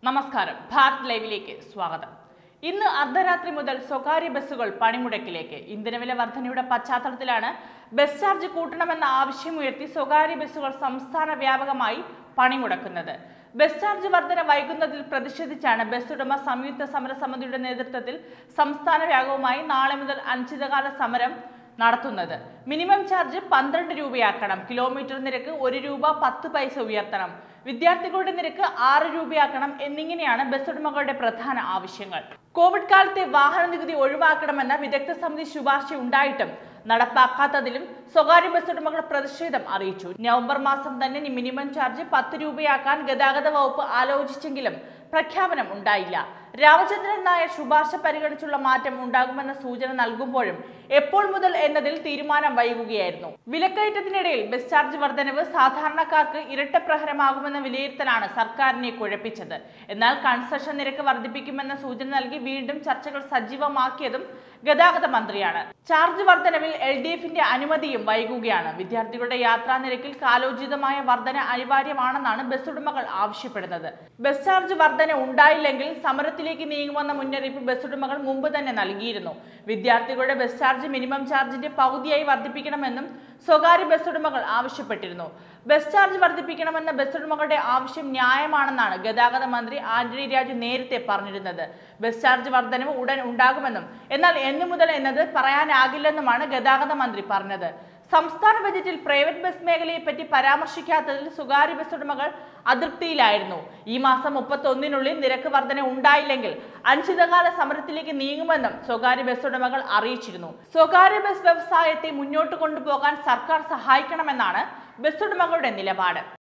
നമസ്കാരം ഭാരത് ലൈവിലേക്ക് സ്വാഗതം ഇന്ന് അർദ്ധരാത്രി മുതൽ സ്വകാര്യ ബസ്സുകൾ പണിമുടക്കിലേക്ക് ഇന്ധനവില വർധനയുടെ പശ്ചാത്തലത്തിലാണ് ബസ് ചാർജ് കൂട്ടണമെന്ന ആവശ്യമുയർത്തി സ്വകാര്യ ബസ്സുകൾ സംസ്ഥാന വ്യാപകമായി പണിമുടക്കുന്നത് ബസ് ചാർജ് വർധന വൈകുന്നതിൽ പ്രതിഷേധിച്ചാണ് ബസ് ഉടമ സംയുക്ത സമരസമിതിയുടെ നേതൃത്വത്തിൽ സംസ്ഥാന വ്യാപകമായി നാളെ മുതൽ അനിശ്ചിതകാല സമരം നടത്തുന്നത് മിനിമം ചാർജ് പന്ത്രണ്ട് രൂപയാക്കണം കിലോമീറ്റർ നിരക്ക് ഒരു രൂപ പത്ത് പൈസ ഉയർത്തണം വിദ്യാർത്ഥികളുടെ നിരക്ക് ആറ് രൂപയാക്കണം എന്നിങ്ങനെയാണ് ബസ് ഉടമകളുടെ പ്രധാന ആവശ്യങ്ങൾ കോവിഡ് കാലത്തെ വാഹന നികുതി ഒഴിവാക്കണമെന്ന വിദഗ്ധ സമിതി ശുപാർശ ഉണ്ടായിട്ടും നടപ്പാക്കാത്തതിലും സ്വകാര്യ ബസ് ഉടമകൾ പ്രതിഷേധം അറിയിച്ചു നവംബർ മാസം തന്നെ മിനിമം ചാർജ് പത്ത് രൂപയാക്കാൻ ഗതാഗത വകുപ്പ് ആലോചിച്ചെങ്കിലും പ്രഖ്യാപനം ഉണ്ടായില്ല രാമചന്ദ്രൻ നായർ ശുപാർശ പരിഗണിച്ചുള്ള മാറ്റം ഉണ്ടാകുമെന്ന സൂചന നൽകുമ്പോഴും എപ്പോൾ മുതൽ എന്നതിൽ തീരുമാനം വൈകുകയായിരുന്നു വിലക്കയറ്റത്തിനിടയിൽ ബസ് ചാർജ് വർധനവ് സാധാരണക്കാർക്ക് ഇരട്ട പ്രഹരമാകുമെന്ന വിലയിരുത്തലാണ് സർക്കാരിനെ കുഴപ്പിച്ചത് എന്നാൽ കൺസെഷൻ നിരക്ക് വർദ്ധിപ്പിക്കുമെന്ന സൂചന നൽകി വീണ്ടും ചർച്ചകൾ സജീവമാക്കിയതും ഗതാഗത മന്ത്രിയാണ് ചാർജ് വർധനവിൽ എൽ ഡി എഫിന്റെ അനുമതിയും വൈകുകയാണ് വിദ്യാർത്ഥികളുടെ യാത്രാ നിരക്കിൽ കാലോചിതമായ വർധന അനിവാര്യമാണെന്നാണ് ബസ് ഉടമകൾ ആവശ്യപ്പെടുന്നത് ബസ് ചാർജ് വർധന ഉണ്ടായില്ലെങ്കിൽ സമരത്തിലേക്ക് നീങ്ങുമെന്ന മുന്നറിയിപ്പ് ബസ് ഉടമകൾ മുമ്പ് തന്നെ നൽകിയിരുന്നു വിദ്യാർത്ഥികളുടെ ബസ് ചാർജ് മിനിമം ചാർജിന്റെ പകുതിയായി വർദ്ധിപ്പിക്കണമെന്നും സ്വകാര്യ ബസ് ഉടമകൾ ആവശ്യപ്പെട്ടിരുന്നു ബസ് ചാർജ് വർദ്ധിപ്പിക്കണമെന്ന ബസ് ഉടമകളുടെ ആവശ്യം ന്യായമാണെന്നാണ് ഗതാഗത മന്ത്രി ആന്റണി രാജു നേരത്തെ പറഞ്ഞിരുന്നത് ബസ് ചാർജ് വർധനവ് ഉടൻ ഉണ്ടാകുമെന്നും എന്നാൽ എന്നു മുതൽ എന്നത് പറയാനാകില്ലെന്നുമാണ് ഗതാഗത മന്ത്രി പറഞ്ഞത് സംസ്ഥാന ബജറ്റിൽ പ്രൈവറ്റ് ബസ് മേഖലയെ പറ്റി പരാമർശിക്കാത്തതിൽ സ്വകാര്യ ബസ് ഉടമകൾ അതൃപ്തിയിലായിരുന്നു ഈ മാസം മുപ്പത്തൊന്നിനുള്ളിൽ നിരക്ക് വർധന ഉണ്ടായില്ലെങ്കിൽ അനിശ്ചിതകാല സമരത്തിലേക്ക് നീങ്ങുമെന്നും സ്വകാര്യ ബസ് ഉടമകൾ അറിയിച്ചിരുന്നു സ്വകാര്യ ബസ് വ്യവസായത്തെ മുന്നോട്ട് കൊണ്ടുപോകാൻ സർക്കാർ സഹായിക്കണമെന്നാണ് ബസ് ഉടമകളുടെ നിലപാട്